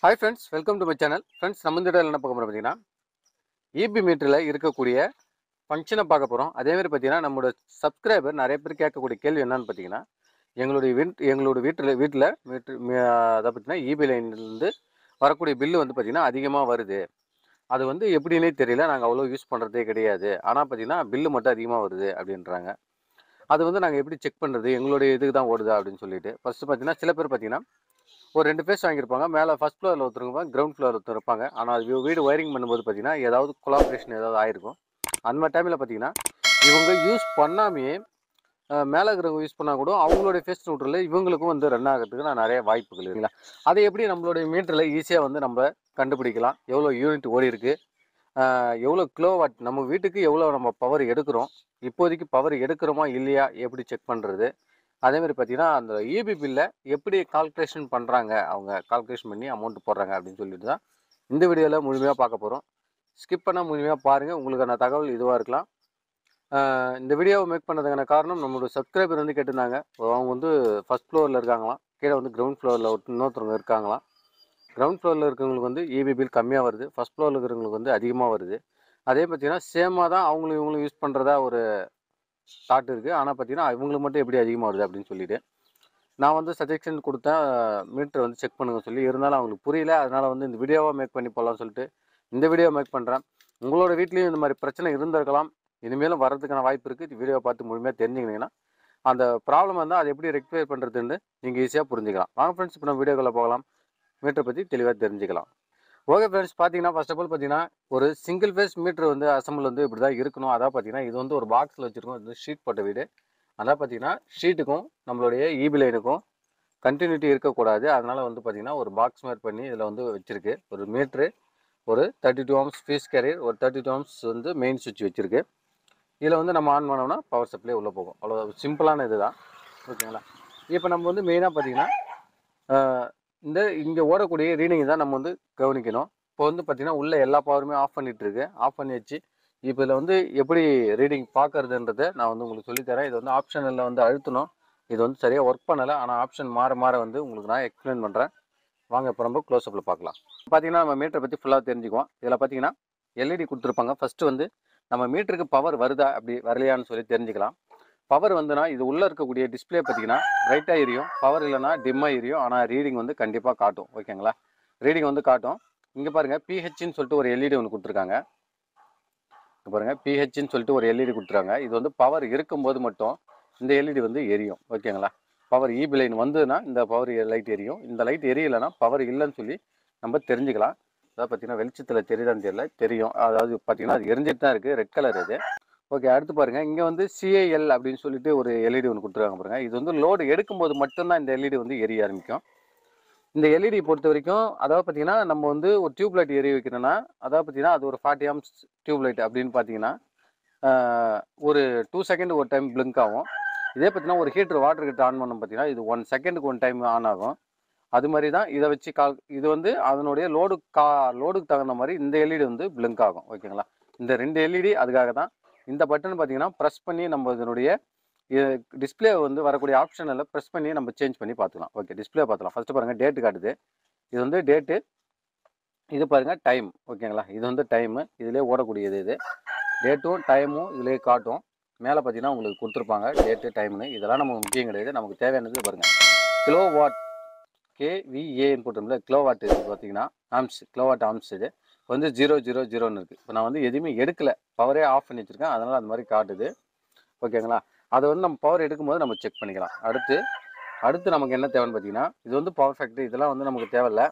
hi friends welcome to my channel friends நம்ம இந்த வீடியோவில் என்ன பார்க்க போகிறோம் பார்த்தீங்கன்னா இபி மீட்டரில் இருக்கக்கூடிய ஃபங்க்ஷனை பார்க்க போகிறோம் அதேமாதிரி பார்த்தீங்கன்னா நம்மளோட சப்ஸ்கிரைபர் நிறைய பேர் கேட்கக்கூடிய கேள்வி என்னன்னு பார்த்தீங்கன்னா எங்களுடைய வீட் எங்களோட வீட்டில் வீட்டில் மீட்ரு அதை பார்த்தீங்கன்னா இபி லைன்லேருந்து வரக்கூடிய பில்லு வந்து பார்த்திங்கன்னா அதிகமாக வருது அது வந்து எப்படின்னே தெரியல நாங்கள் அவ்வளோ யூஸ் பண்ணுறதே கிடையாது ஆனால் பார்த்தீங்கன்னா பில்லு மட்டும் அதிகமாக வருது அப்படின்றாங்க அது வந்து நாங்கள் எப்படி செக் பண்ணுறது எங்களுடைய இதுக்கு தான் ஓடுதா அப்படின்னு சொல்லிட்டு ஃபஸ்ட்டு பார்த்தீங்கன்னா சில பேர் பார்த்தீங்கன்னா ஒரு ரெண்டு ஃபேஸ் வாங்கியிருப்பாங்க மேலே ஃபஸ்ட் ஃப்ளோரில் ஒருத்தருங்க கிரவுண்ட் ஃப்ளோரில் ஒருத்தர் இருப்பாங்க ஆனால் அது வீ- வீடு ஒயரிங் பண்ணும்போது பார்த்தீங்கன்னா ஏதாவது கொலாபரேஷன் ஏதாவது ஆயிருக்கும் அந்த மாதிரி டைமில் பார்த்தீங்கன்னா இவங்க யூஸ் பண்ணாமையே அஹ், மேலே இருக்கிறவங்க யூஸ் பண்ணால் கூட அவங்களுடைய ஃபேஸ் ரூட்டரில் இவங்களுக்கும் வந்து ரன் ஆகிறதுக்கு நான் நிறைய வாய்ப்புகள் இருக்குங்களா அதை எப்படி நம்மளுடைய மீட்டரில் ஈஸியாக வந்து நம்ம கண்டுபிடிக்கலாம் எவ்வளோ யூனிட் ஓடி இருக்கு அஹ், எவ்வளோ கிலோ வாட் நம்ம வீட்டுக்கு எவ்வளோ நம்ம பவர் எடுக்கிறோம் இப்போதைக்கு பவர் எடுக்கிறோமா இல்லையா எப்படி செக் பண்ணுறது அதே மாதிரி பார்த்தீங்கன்னா அந்த இபி பில்லை எப்படி கால்குலேஷன் பண்ணுறாங்க அவங்க கால்குலேஷன் பண்ணி அமௌண்ட் போடுறாங்க அப்படின்னு சொல்லிட்டு தான் இந்த வீடியோவில் முழுமையாக பார்க்க போகிறோம் ஸ்கிப் பண்ணால் முழுமையாக பாருங்கள் உங்களுக்கான தகவல் இதுவாக இருக்கலாம் ஆஹ் இந்த வீடியோவை மேக் பண்ணதுக்கான காரணம் நம்மளோட சப்ஸ்கிரைபர் வந்து கேட்டிருந்தாங்க அவங்க வந்து ஃபஸ்ட் ஃப்ளோரில் இருக்காங்களாம் கீழே வந்து கிரவுண்ட் ஃப்ளோரில் இன்னொருத்தவங்க இருக்காங்களாம் கிரவுண்ட் ஃப்ளோரில் இருக்கிறவங்களுக்கு வந்து இபி பில் கம்மியாக வருது ஃபஸ்ட் ஃப்ளோரில் இருக்கிறவங்களுக்கு வந்து அதிகமாக வருது அதே பார்த்தீங்கன்னா சேமாக தான் அவங்களும் இவங்களும் யூஸ் பண்ணுறதா ஒரு தாட் இருக்குது ஆனால் பார்த்தீங்கன்னா இவங்களுக்கு மட்டும் எப்படி அதிகமாக வருது அப்படின்னு சொல்லிட்டு நான் வந்து சஜெஷன் கொடுத்தேன் மீட்டர் வந்து செக் பண்ணுங்க சொல்லி இருந்தாலும் அவங்களுக்கு புரியல அதனால் வந்து இந்த வீடியோவாக மேக் பண்ணி போகலாம்னு சொல்லிட்டு இந்த வீடியோ மேக் பண்ணுறேன் உங்களோட வீட்லேயும் இந்த மாதிரி பிரச்சனை இருந்திருக்கலாம் இனிமேலும் வர்றதுக்கான வாய்ப்பு இருக்குது வீடியோ பார்த்து முழுமையாக தெரிஞ்சுக்கினீங்கன்னா அந்த ப்ராப்ளம் வந்தால் அதை எப்படி ரெக்டிஃபை பண்ணுறதுன்னு நீங்கள் ஈஸியாக புரிஞ்சுக்கலாம் வாங்க ஃப்ரெண்ட்ஸ் இப்போ நம்ம வீடியோக்குள்ளே போகலாம் மீட்டரை பற்றி தெளிவாக தெரிஞ்சுக்கலாம் ஓகே ஃப்ரெண்ட்ஸ் பார்த்தீங்கன்னா ஃபர்ஸ்ட் ஆஃப் ஆல் பார்த்தீங்கன்னா ஒரு சிங்கிள் ஃபேஸ் மீட்டர் வந்து அசம்பிள் வந்து இப்படி தான் இருக்கணும் அதான் பார்த்தீங்கன்னா இது வந்து ஒரு பாக்ஸில் வச்சுருக்கோம் இது ஷீட் போட்ட வீடு அதான் பார்த்தீங்கன்னா ஷீட்டுக்கும் நம்மளுடைய ஈபி லைனுக்கும் கண்டினியூட்டி இருக்கக்கூடாது அதனால் வந்து பார்த்தீங்கன்னா ஒரு பாக்ஸ் மாதிரி பண்ணி இதில் வந்து வச்சுருக்கு ஒரு மீட்ரு ஒரு thirty two amps fuse carrier ஒரு தேர்ட்டி டூ ஆம்ஸ் வந்து மெயின் சுவிட்ச் வச்சுருக்கு இதில் வந்து நம்ம ஆன் பண்ணோம்னா பவர் சப்ளை உள்ளே போகும் அவ்வளோ சிம்பிளான இது தான் ஓகேங்களா இப்போ நம்ம வந்து மெயினாக பார்த்தீங்கன்னா ஆஹ், இந்த இங்கே ஓடக்கூடிய ரீடிங் தான் நம்ம வந்து கவனிக்கணும் இப்போ வந்து பார்த்தீங்கன்னா உள்ள எல்லா பவருமே ஆஃப் பண்ணிட்டு இருக்கு ஆஃப் பண்ணி வச்சு இப்போ இதில் வந்து எப்படி ரீடிங் பார்க்கறதுன்றதை நான் வந்து உங்களுக்கு சொல்லித்தரேன் இது வந்து ஆப்ஷனில் வந்து அழுத்தணும் இது வந்து சரியாக ஒர்க் பண்ணலை ஆனால் ஆப்ஷன் மாற மாற வந்து உங்களுக்கு நான் எக்ஸ்பிளைன் பண்ணுறேன் வாங்க இப்போ நம்ம க்ளோஸ்அப்பில் பார்க்கலாம் பார்த்தீங்கன்னா நம்ம மீட்டரை பற்றி ஃபுல்லாக தெரிஞ்சுக்குவோம் இதில் பார்த்தீங்கன்னா எல்இடி கொடுத்துருப்பாங்க ஃபஸ்ட்டு வந்து நம்ம மீட்டருக்கு பவர் வருதா அப்படி வரலையான்னு சொல்லி தெரிஞ்சுக்கலாம் பவர் வந்துன்னா இது உள்ளே இருக்கக்கூடிய டிஸ்ப்ளே பார்த்தீங்கன்னா பிரைட்டாக எரியும் பவர் இல்லைன்னா டிம்மாக எரியும் ஆனால் ரீடிங் வந்து கண்டிப்பாக காட்டும் ஓகேங்களா ரீடிங் வந்து காட்டும் இங்கே பாருங்கள் பிஹெச்னு சொல்லிட்டு ஒரு எல்இடி ஒன்று கொடுத்துருக்காங்க இங்க பாருங்க பிஹெச்னு சொல்லிட்டு ஒரு எல்இடி கொடுத்துருக்காங்க இது வந்து பவர் இருக்கும்போது மட்டும் இந்த எல்இடி வந்து எரியும் ஓகேங்களா பவர் இபி லைன் வந்ததுன்னா இந்த பவர் லைட் எரியும் இந்த லைட் எரியலைன்னா பவர் இல்லைன்னு சொல்லி நம்ம தெரிஞ்சுக்கலாம் அதாவது பார்த்தீங்கன்னா வெளிச்சத்தில் தெரியுதான்னு தெரியல தெரியும் அதாவது பார்த்தீங்கன்னா அது எரிஞ்சிட்டு தான் இருக்குது ரெட் கலர் இது ஓகே அடுத்து பாருங்க இங்கே வந்து சிஏஎல் அப்படின்னு சொல்லிட்டு ஒரு எல்இடி ஒன்று கொடுத்துருக்காங்க பாருங்க இது வந்து லோடு எடுக்கும்போது மட்டும்தான் இந்த எல்இடி வந்து எரிய ஆரம்பிக்கும் இந்த எல்இடி பொறுத்த வரைக்கும் அதாவது பார்த்தீங்கன்னா நம்ம வந்து ஒரு டியூப் லைட் எரிய வைக்கிறோன்னா அதாவது பார்த்தீங்கன்னா அது ஒரு ஃபார்ட்டி ஆம்ஸ் டியூப் லைட் அப்படின்னு பார்த்தீங்கன்னா ஆஹ், ஒரு டூ செகண்ட் ஒரு டைம் blink ஆகும் இதே பார்த்தீங்கன்னா ஒரு ஹீட்டர் வாட்டர் ஹீட்டர் ஆன் பண்ணோம் பார்த்தீங்கன்னா இது ஒன் செகண்டுக்கு ஒன் டைம் ஆன் ஆகும் அது மாதிரி தான் இதை வச்சு கால் இது வந்து அதனுடைய லோடு கா லோடுக்கு தகுந்த மாதிரி இந்த எல்இடி வந்து blink ஆகும் ஓகேங்களா இந்த ரெண்டு எல்இடி அதுக்காக தான் இந்த பட்டன் பார்த்தீங்கன்னா ப்ரெஸ் பண்ணி நம்ம இதனுடைய டிஸ்பிளே வந்து வரக்கூடிய ஆப்ஷனில் ப்ரெஸ் பண்ணி நம்ம சேஞ்ச் பண்ணி பார்த்துக்கலாம் ஓகே டிஸ்பிளே பார்த்துக்கலாம் ஃபஸ்ட்டு பாருங்கள் டேட்டு காட்டுது இது வந்து டேட்டு இது பாருங்கள் டைம் ஓகேங்களா இது வந்து டைமு இதிலே ஓடக்கூடியது இது டேட்டும் டைமும் இதிலே காட்டும் மேலே பார்த்தீங்கன்னா உங்களுக்கு கொடுத்துருப்பாங்க டேட்டு டைம்னு இதெல்லாம் நமக்கு முக்கியம் கிடையாது நமக்கு தேவையானது பாருங்கள் கிலோ வாட் கேவிஏன்னு போட்டோம்ல கிலோ வாட் இது பார்த்தீங்கன்னா ஆம்ஸ் கிலோ வாட் ஆம்ஸ் இது வந்து ஜீரோ ஜீரோ ஜீரோன்னு இருக்குது இப்போ நான் வந்து எதுவுமே எடுக்கல பவரே ஆஃப் பண்ணி வச்சுருக்கேன் அதனால் அந்த மாதிரி காட்டுது ஓகேங்களா அதை வந்து நம்ம பவர் எடுக்கும்போது நம்ம செக் பண்ணிக்கலாம் அடுத்து அடுத்து நமக்கு என்ன தேவைன்னு பார்த்தீங்கன்னா இது வந்து பவர் ஃபேக்ட்ரி இதெல்லாம் வந்து நமக்கு தேவையில்ல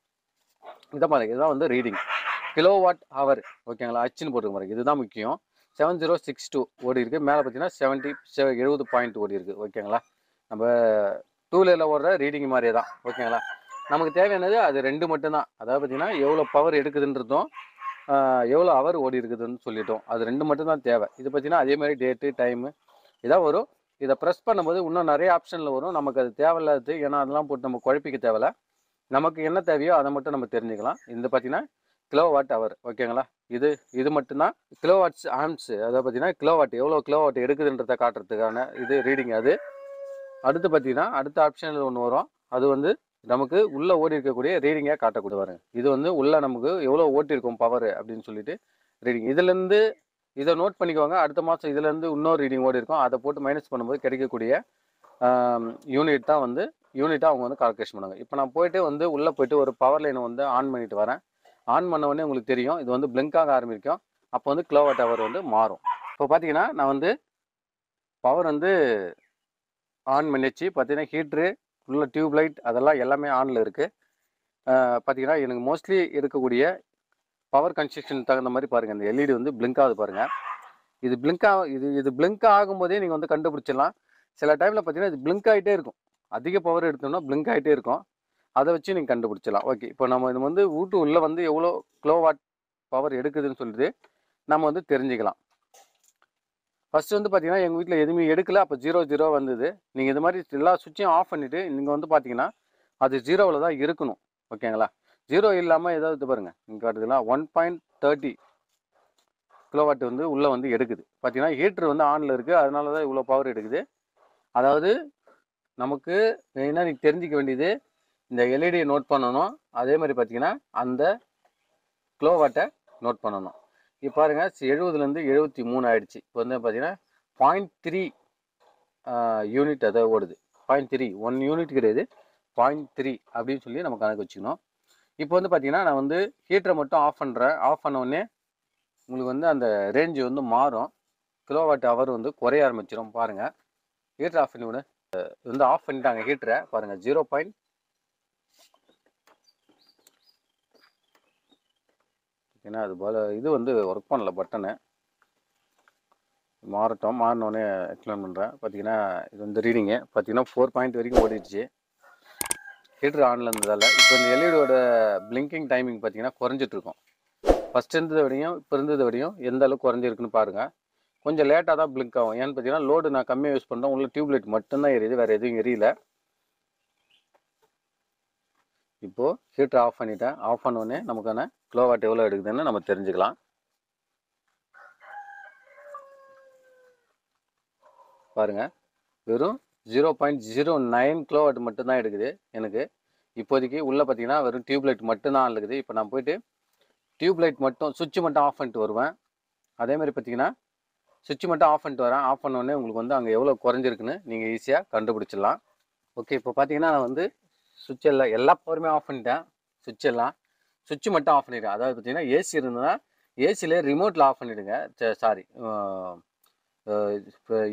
இதை பாருங்க இதுதான் வந்து ரீடிங் கிலோ வாட் ஹவர் ஓகேங்களா அச்சுன்னு போட்டுருக்க பாருங்க இதுதான் முக்கியம் செவன் ஜீரோ சிக்ஸ் டூ ஓடி இருக்குது மேலே பார்த்தீங்கன்னா செவன்ட்டி எழுபது பாயிண்ட் ஓடி இருக்குது ஓகேங்களா நம்ம டூ வீலரில் ஓடுற ரீடிங் மாதிரியே தான் ஓகேங்களா நமக்கு தேவையானது அது ரெண்டு மட்டும்தான் அதாவது பார்த்தீங்கன்னா எவ்வளோ பவர் எடுக்குதுன்றதும் ஆஹ், எவ்வளோ ஹவர் ஓடி இருக்குதுன்னு சொல்லிட்டோம் அது ரெண்டு மட்டும்தான் தேவை இது பார்த்தீங்கன்னா அதே மாதிரி டேட்டு டைமு இதான் வரும் இதை ப்ரெஸ் பண்ணும்போது இன்னும் நிறைய ஆப்ஷனில் வரும் நமக்கு அது தேவையில்லாது ஏன்னா அதெல்லாம் போட்டு நம்ம குழப்பிக்க தேவையில்ல நமக்கு என்ன தேவையோ அதை மட்டும் நம்ம தெரிஞ்சுக்கலாம் இந்த பார்த்தீங்கன்னா கிலோ வாட் ஹவர் ஓகேங்களா இது இது மட்டும்தான் கிலோ வாட்ஸ் ஆம்ஸ் அதை பார்த்தீங்கன்னா கிலோ வாட் எவ்வளோ கிலோ வாட் எடுக்குதுன்றதை காட்டுறதுக்கான இது ரீடிங் அது அடுத்து பார்த்தீங்கன்னா அடுத்த ஆப்ஷனில் ஒன்று வரும் அது வந்து நமக்கு உள்ளே ஓடி இருக்கக்கூடிய ரீடிங்காக காட்டக்கூடிய பாருங்க இது வந்து உள்ளே நமக்கு எவ்வளோ ஓட்டியிருக்கும் பவர் அப்படின்னு சொல்லிட்டு ரீடிங் இதுலேருந்து இதை நோட் பண்ணிக்கோங்க அடுத்த மாதம் இதுலேருந்து இன்னொரு ரீடிங் ஓடி இருக்கும் அதை போட்டு மைனஸ் பண்ணும்போது கிடைக்கக்கூடிய யூனிட் தான் வந்து யூனிட்டாக அவங்க வந்து கால்குலேஷன் பண்ணுவாங்க இப்போ நான் போயிட்டு வந்து உள்ளே போயிட்டு ஒரு பவர் லைனை வந்து ஆன் பண்ணிட்டு வரேன் ஆன் பண்ண உடனே உங்களுக்கு தெரியும் இது வந்து blink ஆக ஆரம்பிக்கும் அப்போ வந்து கிலோவாட் ஹவர் வந்து மாறும் இப்போ பார்த்தீங்கன்னா நான் வந்து பவர் வந்து ஆன் பண்ணிச்சு பார்த்தீங்கன்னா ஹீட்ரு உள்ள டியூப் லைட் அதெல்லாம் எல்லாமே ஆனில் இருக்குது பார்த்தீங்கன்னா எனக்கு மோஸ்ட்லி இருக்கக்கூடிய பவர் கன்ஸ்ட்ரக்ஷன் தகுந்த மாதிரி பாருங்கள் இந்த எல்இடி வந்து blink ஆகுது பாருங்கள் இது blink ஆக இது இது blink ஆகும்போதே நீங்கள் வந்து கண்டுபிடிச்சிடலாம் சில டைமில் பார்த்தீங்கன்னா இது blink ஆகிட்டே இருக்கும் அதிக பவர் எடுத்தோம்னா blink ஆகிட்டே இருக்கும் அதை வச்சு நீங்கள் கண்டுபிடிச்சிடலாம் ஓகே இப்போ நம்ம இது வந்து வீட்டு உள்ளே வந்து எவ்வளோ கிலோவாட் பவர் எடுக்குதுன்னு சொல்லிட்டு நம்ம வந்து தெரிஞ்சுக்கலாம் ஃபர்ஸ்ட் வந்து பார்த்தீங்கன்னா எங்கள் வீட்டில் எதுவுமே எடுக்கல அப்போ ஜீரோ ஜீரோ வந்தது நீங்கள் இது மாதிரி எல்லா சுவிட்சையும் ஆஃப் பண்ணிவிட்டு நீங்கள் வந்து பார்த்தீங்கன்னா அது ஜீரோவில் தான் இருக்கணும் ஓகேங்களா ஜீரோ இல்லாமல் ஏதாவது இது பாருங்கள் இங்கே காட்டுதுங்களா ஒன் பாயிண்ட் தேர்ட்டி கிலோவாட் வந்து உள்ளே வந்து எடுக்குது பார்த்தீங்கன்னா ஹீட்ரு வந்து ஆனில் இருக்குது அதனால தான் இவ்வளோ பவர் எடுக்குது அதாவது நமக்கு மெயினாக நீங்கள் தெரிஞ்சிக்க வேண்டியது இந்த எல்இடியை நோட் பண்ணணும் அதே மாதிரி பார்த்தீங்கன்னா அந்த கிலோவாட்டை நோட் பண்ணணும் இப்போ பாருங்க எழுபதுலேருந்து எழுபத்தி மூணு ஆயிடுச்சு இப்போ வந்து பார்த்தீங்கன்னா பாயிண்ட் த்ரீ யூனிட் அதை ஓடுது பாயிண்ட் த்ரீ ஒன் யூனிட் கிடையாது பாயிண்ட் த்ரீ அப்படின்னு சொல்லி நம்ம கணக்கு வச்சுக்கணும் இப்போ வந்து பார்த்தீங்கன்னா நான் வந்து ஹீட்டரை மட்டும் ஆஃப் பண்ணுறேன் ஆஃப் பண்ண உடனே உங்களுக்கு வந்து அந்த ரேஞ்சு வந்து மாறும் கிலோவாட் ஹவர் வந்து குறைய ஆரம்பிச்சிடும் பாருங்கள் ஹீட்டர் ஆஃப் பண்ணி விடு அஹ் இது வந்து ஆஃப் பண்ணிட்டாங்க ஹீட்டரை பாருங்கள் ஜீரோ பாயிண்ட் ஏன்னா அது போல் இது வந்து ஒர்க் பண்ணல பட்டனு மாறட்டும் மாறினோடனே எக்ஸ்பிளைன் பண்ணுறேன் பார்த்தீங்கன்னா இது வந்து ரீடிங்கு பார்த்தீங்கன்னா ஃபோர் பாயிண்ட் வரைக்கும் ஓடிடுச்சு ஹீட்ரு ஆனில் இருந்ததால் இப்போ இந்த எல்இடியோட பிளிங்கிங் டைமிங் பார்த்தீங்கன்னா குறைஞ்சிட்டு இருக்கும் ஃபஸ்ட் இருந்ததை விடையும் இப்போ இருந்ததை விடையும் எந்த அளவுக்கு குறைஞ்சிருக்குன்னு பாருங்கள் கொஞ்சம் லேட்டாக தான் பிளிங்க் ஆகும் ஏன்னு பார்த்தீங்கன்னா லோடு நான் கம்மியாக யூஸ் பண்ணுறேன் உள்ள டியூப்லைட் மட்டும்தான் எரியுது வேறு எதுவும் எரியல இப்போது ஹீட்டர் ஆஃப் பண்ணிட்டேன் ஆஃப் பண்ணோடனே நமக்கான கிலோவாட் எவ்வளோ எடுக்குதுன்னு நம்ம தெரிஞ்சுக்கலாம் பாருங்க வெறும் zero point zero nine kilowatt மட்டும்தான் எடுக்குது எனக்கு இப்போதைக்கு உள்ளே பார்த்தீங்கன்னா வெறும் டியூப்லைட் மட்டும்தான் இருக்குது இப்போ நான் போயிட்டு டியூப்லைட் மட்டும் சுவிட்ச் மட்டும் ஆஃப் பண்ணிட்டு வருவேன் அதே மாதிரி பார்த்தீங்கன்னா சுவிட்ச் மட்டும் ஆஃப் பண்ணிட்டு வரேன் ஆஃப் பண்ணோடனே உங்களுக்கு வந்து அங்கே எவ்வளோ குறைஞ்சிருக்குன்னு நீங்கள் ஈஸியாக கண்டுபிடிச்சிடலாம் ஓகே இப்போ பார்த்தீங்கன்னா நான் வந்து சுவிட்ச் எல்லாம் எல்லா பவருமே ஆஃப் பண்ணிட்டேன் சுவிட்ச் எல்லாம் சுவிட்ச் மட்டும் ஆஃப் பண்ணிடுறேன் அதாவது பார்த்தீங்கன்னா ஏசி இருந்ததுன்னா ஏசியில் ரிமோட்டில் ஆஃப் பண்ணிவிடுங்க சாரி இப்போ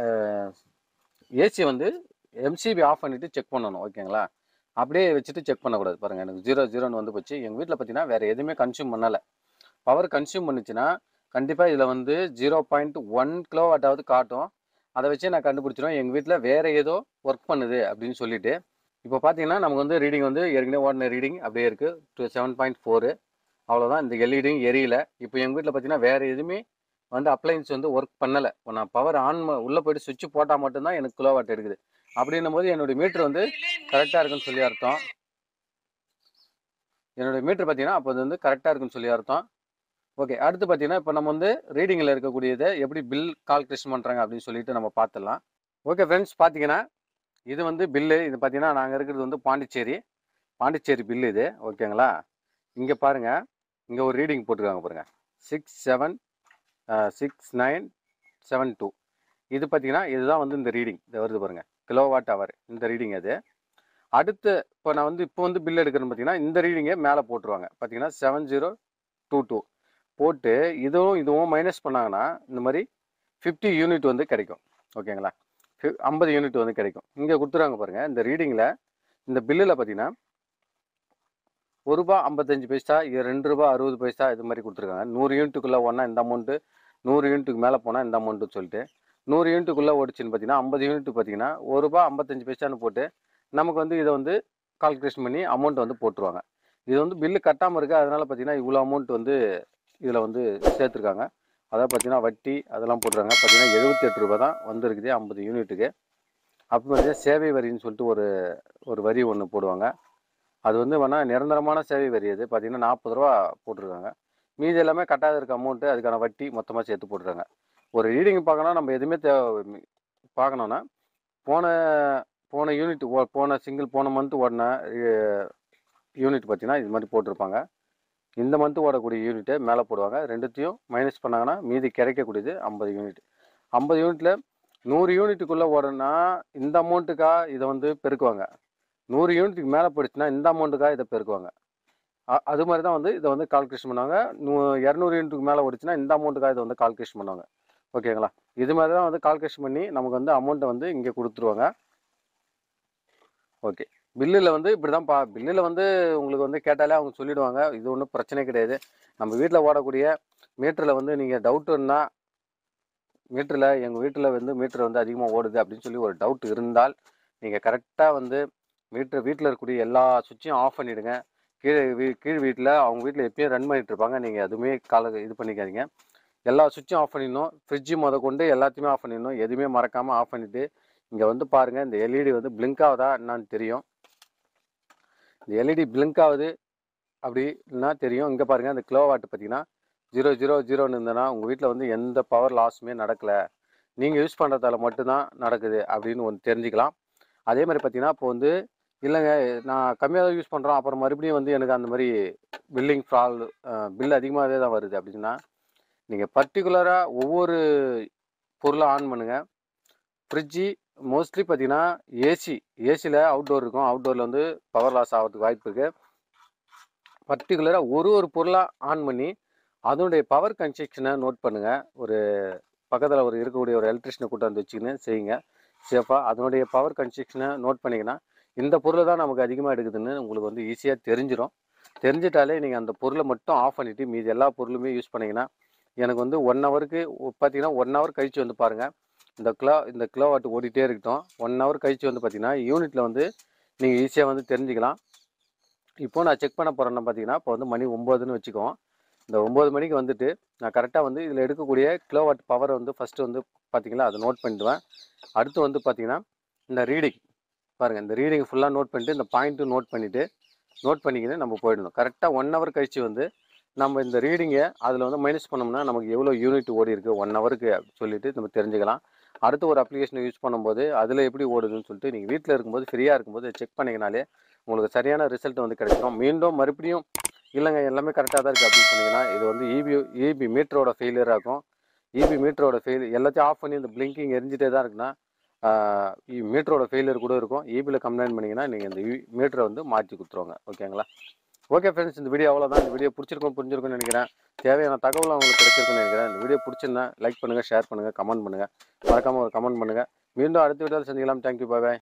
ஏசி வந்து எம்சிபி ஆஃப் பண்ணிவிட்டு செக் பண்ணணும் ஓகேங்களா அப்படியே வச்சுட்டு செக் பண்ணக்கூடாது பாருங்கள் எனக்கு ஜீரோ ஜீரோன்னு வந்து போச்சு எங்கள் வீட்டில் பார்த்தீங்கன்னா வேறு எதுவுமே கன்சியூம் பண்ணலை பவர் கன்சியூம் பண்ணுச்சுன்னா கண்டிப்பாக இதில் வந்து ஜீரோ பாயிண்ட் ஒன் கிலோவாட்டாவது காட்டும் அதை வச்சு நான் கண்டுபிடிச்சிடுவேன் எங்கள் வீட்டில் வேறு ஏதோ ஒர்க் பண்ணுது அப்படின்னு சொல்லிட்டு இப்போ பார்த்தீங்கன்னா நமக்கு வந்து ரீடிங் வந்து ஏற்கனவே ஓடின ரீடிங் அப்படியே இருக்குது டூ செவன் பாயிண்ட் ஃபோரு அவ்வளோதான் இந்த எல்இடியும் எரியல இப்போ எங்கள் வீட்டில் பார்த்தீங்கன்னா வேறு எதுவுமே வந்து அப்ளைன்ஸ் வந்து ஒர்க் பண்ணலை இப்போ நான் பவர் ஆன் உள்ளே போயிட்டு சுவிட்ச் போட்டால் மட்டும்தான் எனக்கு கிலோவாட் எடுக்குது அப்படின்னும் போது என்னுடைய மீட்ரு வந்து கரெக்டாக இருக்குன்னு சொல்லி அர்த்தம் என்னுடைய மீட்ரு பார்த்தீங்கன்னா அப்போ அது வந்து கரெக்டாக இருக்குன்னு சொல்லி அர்த்தம் ஓகே அடுத்து பார்த்தீங்கன்னா இப்போ நம்ம வந்து ரீடிங்கில் இருக்கக்கூடியதை எப்படி பில் கால்குலேஷன் பண்ணுறாங்க அப்படின்னு சொல்லிட்டு நம்ம பார்த்துடலாம் ஓகே ஃப்ரெண்ட்ஸ் பார்த்தீங்கன்னா இது வந்து பில்லு இது பார்த்தீங்கன்னா நாங்கள் இருக்கிறது வந்து பாண்டிச்சேரி பாண்டிச்சேரி பில்லு இது ஓகேங்களா இங்கே பாருங்கள் இங்கே ஒரு ரீடிங் போட்டிருக்காங்க பாருங்கள் six seven six nine seven two இது பார்த்தீங்கன்னா இதுதான் வந்து இந்த ரீடிங் இது வருது பாருங்கள் கிலோவாட் ஹவர் இந்த ரீடிங் அது அடுத்து இப்போ நான் வந்து இப்போ வந்து பில் எடுக்கிறேன்னு பார்த்தீங்கன்னா இந்த ரீடிங்கை மேலே போட்டுருவாங்க பார்த்தீங்கன்னா செவன் ஜீரோ டூ டூ போட்டு இதுவும் இதுவும் மைனஸ் பண்ணாங்கன்னா இந்த மாதிரி ஃபிஃப்டி யூனிட் வந்து கிடைக்கும் ஓகேங்களா ஐம்பது யூனிட் வந்து கிடைக்கும் இங்கே கொடுத்துருவாங்க பாருங்கள் இந்த ரீடிங்கில் இந்த பில்லில் பார்த்தீங்கன்னா ஒரு ரூபா ஐம்பத்தஞ்சு பைசா இது ரெண்டு ரூபா அறுபது பைசா இது மாதிரி கொடுத்துருக்காங்க நூறு யூனிட்டுக்குள்ளே ஒன்றா இந்த அமௌண்ட்டு நூறு யூனிட்டுக்கு மேலே போனால் இந்த அமௌண்ட்டு சொல்லிட்டு நூறு யூனிட்டுக்குள்ளே ஓடிச்சுன்னு பார்த்தீங்கன்னா ஐம்பது யூனிட் பார்த்தீங்கன்னா ஒரு ரூபா ஐம்பத்தஞ்சு பைசான்னு போட்டு நமக்கு வந்து இதை வந்து கால்குலேஷன் பண்ணி அமௌண்ட் வந்து போட்டுருவாங்க இது வந்து பில்லு கட்டாமல் இருக்குது அதனால் பார்த்தீங்கன்னா இவ்வளோ அமௌண்ட் வந்து இதில் வந்து சேர்த்துருக்காங்க அதாவது பார்த்தீங்கன்னா வட்டி அதெல்லாம் போட்டுருக்காங்க பார்த்தீங்கன்னா எழுபத்தி எட்டு ரூபா தான் வந்திருக்குது ஐம்பது யூனிட்டுக்கு அப்போ பார்த்தீங்கன்னா சேவை வரின்னு சொல்லிட்டு ஒரு ஒரு வரி ஒன்று போடுவாங்க அது வந்து வேணால் நிரந்தரமான சேவை வரி அது பார்த்தீங்கன்னா நாற்பது ரூபா போட்டிருக்காங்க மீதி எல்லாமே கட்டாத இருக்க அமௌண்ட்டு அதுக்கான வட்டி மொத்தமாக சேர்த்து போட்டுருக்காங்க ஒரு ரீடிங் பார்க்கணும் நம்ம எதுவுமே தே பார்க்கணுன்னா போன போன யூனிட் போன சிங்கிள் போன மந்த் ஓடின யூனிட் பார்த்தீங்கன்னா இது மாதிரி போட்டிருப்பாங்க இந்த மந்த் ஓடக்கூடிய யூனிட்டை மேலே போடுவாங்க ரெண்டுத்தையும் மைனஸ் பண்ணாங்கன்னா மீதி கிடைக்கக்கூடியது ஐம்பது யூனிட் ஐம்பது யூனிட்டில் நூறு யூனிட்டுக்குள்ளே ஓடனா இந்த அமௌண்ட்டுக்காக இதை வந்து பெருக்குவாங்க நூறு யூனிட்டுக்கு மேலே போயிடுச்சுன்னா இந்த அமௌண்ட்டுக்காக இதை பெருக்குவாங்க அ- அது மாதிரி தான் வந்து இதை வந்து கால்குலேஷன் பண்ணுவாங்க நூ இரநூறு யூனிட்டுக்கு மேலே ஓடிச்சுன்னா இந்த அமௌண்ட்டுக்காக இதை வந்து கால்குலேஷன் பண்ணுவாங்க ஓகேங்களா இது மாதிரி தான் வந்து கால்குலேஷன் பண்ணி நமக்கு வந்து அமௌண்ட்டை வந்து இங்கே கொடுத்துருவாங்க ஓகே பில்லில் வந்து இப்படி தான் பா பில்லில் வந்து உங்களுக்கு வந்து கேட்டாலே அவங்க சொல்லிடுவாங்க இது ஒன்றும் பிரச்சனை கிடையாது நம்ம வீட்டில் ஓடக்கூடிய மீட்டரில் வந்து நீங்கள் டவுட்டுன்னா மீட்டரில் எங்கள் வீட்டில் வந்து மீட்டர் வந்து அதிகமாக ஓடுது அப்படின்னு சொல்லி ஒரு டவுட் இருந்தால் நீங்கள் கரெக்டாக வந்து மீட்டர் வீட்டில் இருக்கக்கூடிய எல்லா சுவிட்சையும் ஆஃப் பண்ணிவிடுங்க கீழே வீ கீழ் வீட்டில் அவங்க வீட்டில் எப்பயும் ரன் பண்ணிட்டு இருப்பாங்க நீங்கள் எதுவுமே கால இது பண்ணிக்காதீங்க எல்லா சுவிட்சும் ஆஃப் பண்ணிடணும் ஃப்ரிட்ஜு முத கொண்டு எல்லாத்தையுமே ஆஃப் பண்ணிடணும் எதுவுமே மறக்காமல் ஆஃப் பண்ணிவிட்டு இங்கே வந்து பாருங்கள் இந்த எல்இடி வந்து பிளிங்க் ஆகுதா என்னன்னு தெரியும் இந்த எல்இடி பிளிங்க் ஆகுது அப்படின்னா தெரியும் இங்கே பாருங்கள் அந்த கிலோ வாட் பார்த்தீங்கன்னா ஜீரோ ஜீரோ ஜீரோன்னு இருந்ததுன்னா உங்கள் வீட்டில் வந்து எந்த பவர் லாஸுமே நடக்கலை நீங்கள் யூஸ் பண்ணுறதால மட்டும்தான் நடக்குது அப்படின்னு ஒன்று தெரிஞ்சுக்கலாம் அதே மாதிரி பார்த்தீங்கன்னா இப்போ வந்து இல்லைங்க நான் கம்மியாக தான் யூஸ் பண்ணுறோம் அப்புறம் மறுபடியும் வந்து எனக்கு அந்த மாதிரி பில்லிங் ஃப்ரால் பில் அதிகமாகவே தான் வருது அப்படின்னா நீங்கள் பர்டிகுலராக ஒவ்வொரு பொருளை ஆன் பண்ணுங்கள் ஃப்ரிட்ஜி மோஸ்ட்லி பார்த்தீங்கன்னா ஏசி ஏசியில் அவுட்டோர் இருக்கும் அவுட்டோரில் வந்து பவர் லாஸ் ஆகிறதுக்கு வாய்ப்பு இருக்குது பர்டிகுலராக ஒரு ஒரு பொருளாக ஆன் பண்ணி அதனுடைய பவர் கன்ஸ்ட்ரக்ஷனை நோட் பண்ணுங்கள் ஒரு பக்கத்தில் ஒரு இருக்கக்கூடிய ஒரு எலக்ட்ரிஷனை கூட்டு வந்து வச்சுக்கின்னு செய்யுங்க சேஃபாக அதனுடைய பவர் கன்ஸ்ட்ரக்ஷனை நோட் பண்ணிங்கன்னா இந்த பொருளை தான் நமக்கு அதிகமாக எடுக்குதுன்னு உங்களுக்கு வந்து ஈஸியாக தெரிஞ்சிடும் தெரிஞ்சிட்டாலே நீங்கள் அந்த பொருளை மட்டும் ஆஃப் பண்ணிவிட்டு மீதி எல்லா பொருளுமே யூஸ் பண்ணிங்கன்னா எனக்கு வந்து ஒன் ஹவருக்கு பார்த்தீங்கன்னா ஒன் ஹவர் கழிச்சு வந்து பாருங்கள் இந்த கிலோ இந்த கிலோ வாட் ஓடிட்டே இருக்கட்டும் ஒன் ஹவர் கழிச்சு வந்து பார்த்தீங்கன்னா யூனிட்டில் வந்து நீங்கள் ஈஸியாக வந்து தெரிஞ்சுக்கலாம் இப்போ நான் செக் பண்ண போகிறேன்னா பார்த்தீங்கன்னா இப்போ வந்து மணி ஒம்போதுன்னு வச்சுக்குவோம் இந்த ஒம்பது மணிக்கு வந்துட்டு நான் கரெக்டாக வந்து இதில் எடுக்கக்கூடிய கிலோ வாட் பவர் வந்து ஃபஸ்ட்டு வந்து பார்த்தீங்களா அதை நோட் பண்ணிடுவேன் அடுத்து வந்து பார்த்தீங்கன்னா இந்த ரீடிங் பாருங்கள் இந்த ரீடிங் ஃபுல்லாக நோட் பண்ணிட்டு இந்த பாயிண்ட்டும் நோட் பண்ணிவிட்டு நோட் பண்ணிக்கின்னு நம்ம போயிடணும் கரெக்டாக ஒன் ஹவர் கழிச்சு வந்து நம்ம இந்த ரீடிங்கை அதில் வந்து மைனஸ் பண்ணோம்னா நமக்கு எவ்வளோ யூனிட் ஓடி இருக்கு ஒன் ஹவருக்கு சொல்லிட்டு நம்ம தெரிஞ்சுக்கலாம் அடுத்து ஒரு அப்ளிகேஷனை யூஸ் பண்ணும்போது அதில் எப்படி ஓடுதுன்னு சொல்லிட்டு நீங்கள் வீட்டில் இருக்கும்போது ஃப்ரீயாக இருக்கும்போது செக் பண்ணிங்கனாலே உங்களுக்கு சரியான ரிசல்ட் வந்து கிடைக்கும் மீண்டும் மறுபடியும் இல்லைங்க எல்லாமே கரெக்டாக தான் இருக்குது அப்படின்னு சொன்னீங்கன்னா இது வந்து இபி இபி மீட்டரோட ஃபெயிலியர் ஆகும் இபி மீட்டரோட ஃபெயில் எல்லாத்தையும் ஆஃப் பண்ணி இந்த பிளிங்கிங் எரிஞ்சிட்டே தான் இருக்குன்னா மீட்டரோட ஃபெயிலியர் கூட இருக்கும் இபியில் கம்ப்ளைண்ட் பண்ணிங்கன்னா நீங்கள் இந்த மீட்டரை வந்து மாற்றி கொடுத்துருவாங்க ஓகேங்களா ஓகே ஃப்ரெண்ட்ஸ் இந்த வீடியோ அவ்வளோதான் இந்த வீடியோ பிடிச்சிருக்கும் புரிஞ்சிருக்கும்னு நினைக்கிறேன் தேவையான தகவல் உங்களுக்கு கிடைச்சிருக்குன்னு நினைக்கிறேன் இந்த வீடியோ பிடிச்சிருந்தா லைக் பண்ணுங்கள் ஷேர் பண்ணுங்கள் கமெண்ட் பண்ணுங்கள் மறக்காமல் ஒரு கமெண்ட் பண்ணுங்கள் மீண்டும் அடுத்த வீடியோவில் சந்திக்கலாம் தேங்க்யூ பாய்